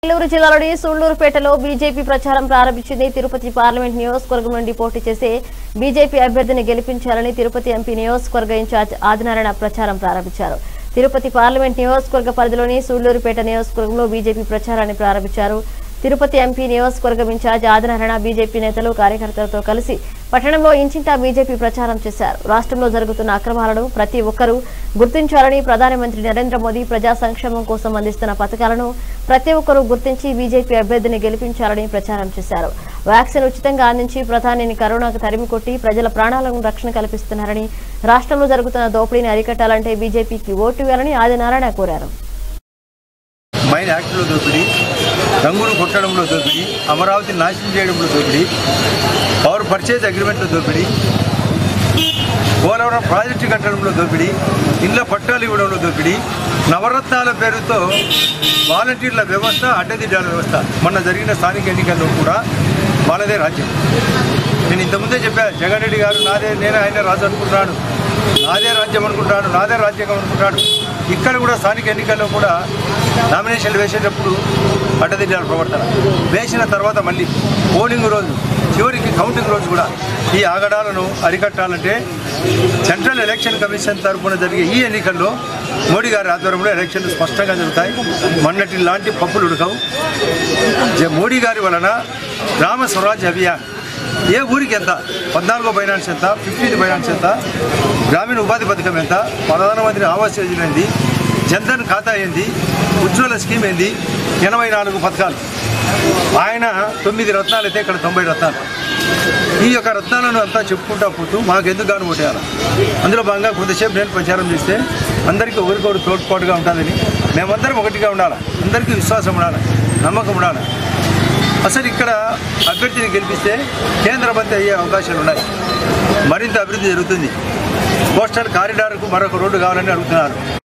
నెల్లూరు జిల్లాలోని సూళ్లూరుపేటలో బీజేపీ ప్రచారం ప్రారంభించింది తిరుపతి పార్లమెంట్ నియోజకవర్గం నుండి పోటీ చేసే బీజేపీ అభ్యర్థిని గెలిపించాలని తిరుపతి ఎంపీ నియోజకవర్గ ఇన్ఛార్జ్ ఆదినారాయణ ప్రచారం ప్రారంభించారు తిరుపతి పార్లమెంట్ నియోజకవర్గ పరిధిలోని సూళ్లూరుపేట నియోజకవర్గంలో బీజేపీ ప్రచారాన్ని ప్రారంభించారు తిరుపతి ఎంపీ నియోజకవర్గం ఇన్ఛార్జ్ ఆదినారాయణ బీజేపీ నేతలు కార్యకర్తలతో కలిసి పట్టణంలో ఇంచింటా బీజేపీ ప్రచారం చేశారు రాష్ట్రంలో జరుగుతున్న అక్రమాలను ప్రతి ఒక్కరూ గుర్తించాలని ప్రధానమంత్రి నరేంద్ర మోదీ ప్రజా సంక్షేమం కోసం అందిస్తున్న పథకాలను ప్రతి ఒక్కరూ గుర్తించి బీజేపీ అభ్యర్థిని గెలిపించాలని ప్రచారం చేశారు వ్యాక్సిన్ ఉచితంగా అందించి ప్రధానిని కరోనాకు తరిమి కొట్టి ప్రజల ప్రాణాలకు రక్షణ కల్పిస్తున్నారని రాష్ట్రంలో జరుగుతున్న దోపిడీని అరికట్టాలంటే బీజేపీకి ఓటు వేయాలని ఆదినారాయణ కోరారు మైన్ యాక్ట్లో దోపిడీ రంగులు కొట్టడంలో దోపిడీ అమరావతి నాశనం చేయడంలో దోపిడీ పవర్ పర్చేజ్ అగ్రిమెంట్లో దోపిడీ పోలవరం ప్రాజెక్టు కట్టడంలో దోపిడీ ఇళ్ల పట్టాలు ఇవ్వడంలో దోపిడీ నవరత్నాల పేరుతో వాలంటీర్ల వ్యవస్థ అడ్డదిడ్డాల వ్యవస్థ మొన్న జరిగిన స్థానిక ఎన్నికల్లో కూడా వాళ్ళదే రాజ్యం నేను ఇంతకుముందే చెప్పా జగన్ రెడ్డి గారు నాదే నేనే ఆయన రాజు అనుకుంటున్నాడు నాదే రాజ్యం అనుకుంటాడు నాదే రాజ్యాంగం అనుకుంటాడు ఇక్కడ కూడా స్థానిక ఎన్నికల్లో కూడా నామినేషన్లు వేసేటప్పుడు అడ్డదిడ్డాల ప్రవర్తన వేసిన తర్వాత మళ్ళీ పోలింగ్ రోజు చివరికి కౌంటింగ్ రోజు కూడా ఈ ఆగడాలను అరికట్టాలంటే సెంట్రల్ ఎలక్షన్ కమిషన్ తరఫున జరిగే ఈ ఎన్నికల్లో మోడీ గారి ఆధ్వర్యంలో ఎలక్షన్లు స్పష్టంగా జరుగుతాయి మొన్నటి లాంటి పప్పులు ఉడకవు జ- మోడీ గారి వలన గ్రామ స్వరాజ్ అభియాన్ ఏ ఊరికి ఎంత పద్నాలుగో ఫైనాన్స్ ఎంత ఫిఫ్టీన్ ఫైనాన్స్ ఎంత గ్రామీణ ఉపాధి పథకం ఎంత ప్రధానమంత్రి ఆవాస్ యోజన ఏంది జన్ధన్ ఖాతా ఏంది ఉజ్వల స్కీమ్ ఏంది ఎనభై నాలుగు పథకాలు ఆయన తొమ్మిది రత్నాలు అయితే ఇక్కడ తొంభై రత్నాలు ఈ యొక్క రత్నాలను అంతా చెప్పుకుంటా పోతూ మాకు ఎందుకు గాను కొట్టేయాలి అందులో భాగంగా కొంతసేపు నేను ప్రచారం చేస్తే అందరికీ ఒకరికొకరు తోడ్పాటుగా ఉంటుందని మేమందరం ఒకటిగా ఉండాలి అందరికీ విశ్వాసం ఉండాలి నమ్మకం ఉండాలి అసలు ఇక్కడ అభ్యర్థిని గెలిపిస్తే కేంద్ర మంత్రి అయ్యే అవకాశాలు ఉన్నాయి మరింత అభివృద్ధి జరుగుతుంది కోస్టల్ కారిడార్కు మరొక రోడ్డు కావాలని అడుగుతున్నారు